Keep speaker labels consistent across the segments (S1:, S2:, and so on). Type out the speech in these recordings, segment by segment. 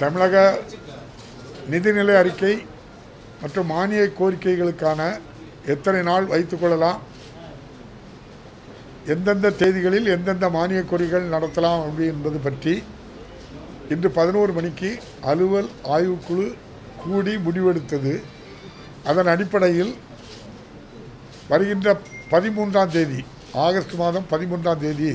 S1: தமிழக நிதிநிலை அறிக்கை மற்றும் மானிய கோரிக்கைகளுக்கான எத்தனை நாள் வைத்துக்கொள்ளலாம் எந்தெந்த தேதிகளில் எந்தெந்த மானிய கோரிக்கைகள் நடத்தலாம் அப்படி என்பது பற்றி இன்று பதினோரு மணிக்கு அலுவல் ஆய்வுக்குழு கூடி முடிவெடுத்தது அதன் அடிப்படையில் வருகின்ற பதிமூன்றாம் தேதி ஆகஸ்ட் மாதம் பதிமூன்றாம் தேதி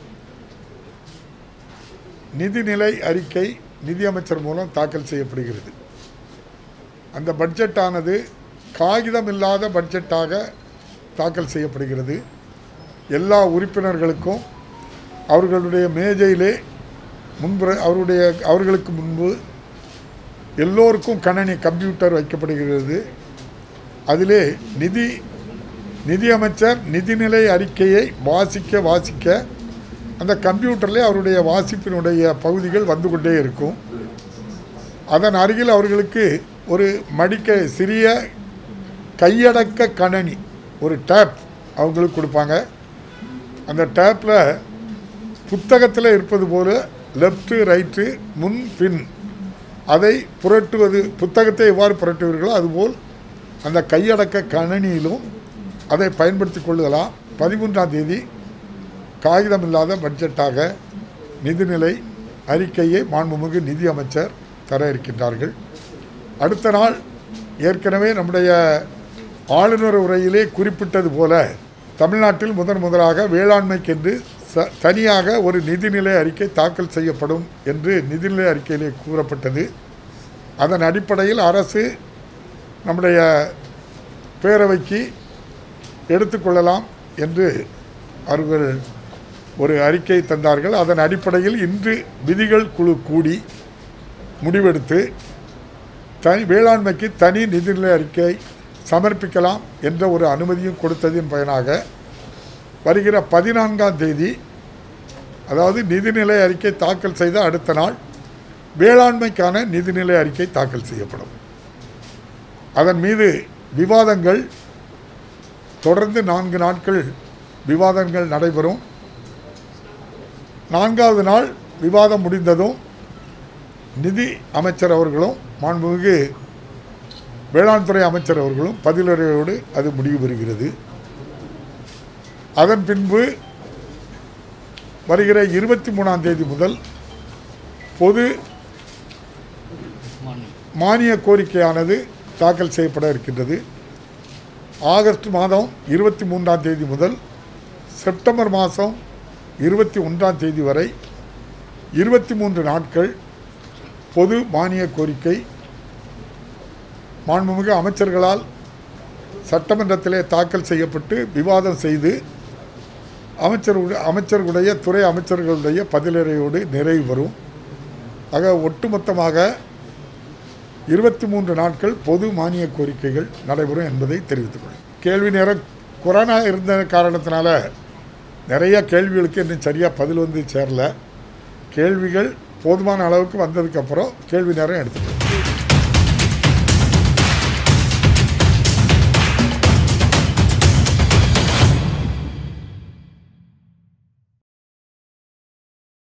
S1: நிதிநிலை அறிக்கை நிதியமைச்சர் மூலம் தாக்கல் செய்யப்படுகிறது அந்த பட்ஜெட்டானது காகிதமில்லாத பட்ஜெட்டாக தாக்கல் செய்யப்படுகிறது எல்லா உறுப்பினர்களுக்கும் அவர்களுடைய மேஜையிலே முன்பு அவருடைய அவர்களுக்கு முன்பு எல்லோருக்கும் கணனி கம்ப்யூட்டர் வைக்கப்படுகிறது அதிலே நிதி நிதியமைச்சர் நிதிநிலை அறிக்கையை வாசிக்க வாசிக்க அந்த கம்ப்யூட்டரில் அவருடைய வாசிப்பினுடைய பகுதிகள் வந்து கொண்டே இருக்கும் அதன் அருகில் அவர்களுக்கு ஒரு மடிக்க சிறிய கையடக்க கணனி ஒரு டேப் அவங்களுக்கு கொடுப்பாங்க அந்த டேப்பில் புத்தகத்தில் இருப்பது போல லெஃப்ட்டு ரைட்டு முன் பின் அதை புரட்டுவது புத்தகத்தை எவ்வாறு புரட்டுவீர்களோ அதுபோல் அந்த கையடக்க கணனியிலும் அதை பயன்படுத்தி கொள்ளலாம் பதிமூன்றாம் தேதி காகிதமில்லாத பட்ஜெட்டாக நிதிநிலை அறிக்கையை மாண்புமிகு நிதி அமைச்சர் தர இருக்கின்றார்கள் அடுத்த நாள் ஏற்கனவே நம்முடைய ஆளுநர் உரையிலே குறிப்பிட்டது போல தமிழ்நாட்டில் முதன் முதலாக வேளாண்மைக்கென்று ச தனியாக ஒரு நிதிநிலை அறிக்கை தாக்கல் செய்யப்படும் என்று நிதிநிலை அறிக்கையிலே கூறப்பட்டது அதன் அடிப்படையில் அரசு நம்முடைய பேரவைக்கு எடுத்துக்கொள்ளலாம் என்று அவர்கள் ஒரு அறிக்கை தந்தார்கள் அதன் அடிப்படையில் இன்று விதிகள் குழு கூடி முடிவெடுத்து தனி வேளாண்மைக்கு தனி நிதிநிலை அறிக்கை சமர்ப்பிக்கலாம் என்ற ஒரு அனுமதியும் கொடுத்ததின் பயனாக வருகிற பதினான்காம் தேதி அதாவது நிதிநிலை அறிக்கை தாக்கல் செய்த அடுத்த நாள் வேளாண்மைக்கான நிதிநிலை அறிக்கை தாக்கல் செய்யப்படும் அதன் மீது விவாதங்கள் தொடர்ந்து நான்கு நாட்கள் விவாதங்கள் நடைபெறும் நான்காவது நாள் விவாதம் முடிந்ததும் நிதி அமைச்சர் அவர்களும் மாண்புமிகு வேளாண் துறை அமைச்சர் அவர்களும் பதிலுரையோடு அது முடிவு பெறுகிறது அதன் பின்பு வருகிற இருபத்தி மூணாம் தேதி முதல் பொது மானிய கோரிக்கையானது தாக்கல் செய்யப்பட இருக்கின்றது ஆகஸ்ட் மாதம் இருபத்தி மூன்றாம் தேதி முதல் செப்டம்பர் மாதம் இருபத்தி ஒன்றாம் தேதி வரை இருபத்தி மூன்று நாட்கள் பொது மானிய கோரிக்கை மாண்புமிகு அமைச்சர்களால் சட்டமன்றத்திலே தாக்கல் செய்யப்பட்டு விவாதம் செய்து அமைச்சருடைய அமைச்சர்களுடைய துறை அமைச்சர்களுடைய பதிலுரையோடு நிறைவு பெறும் ஆக ஒட்டுமொத்தமாக இருபத்தி மூன்று நாட்கள் பொது மானிய கோரிக்கைகள் நடைபெறும் என்பதை தெரிவித்துக் கொள்கிறேன் கேள்வி நேரம் கொரோனா இருந்த காரணத்தினால நிறைய கேள்விகளுக்கு இன்னும் சரியாக பதில் வந்து சேரல கேள்விகள் போதுமான அளவுக்கு வந்ததுக்கப்புறம் கேள்வி நேரம் எடுத்துக்கலாம்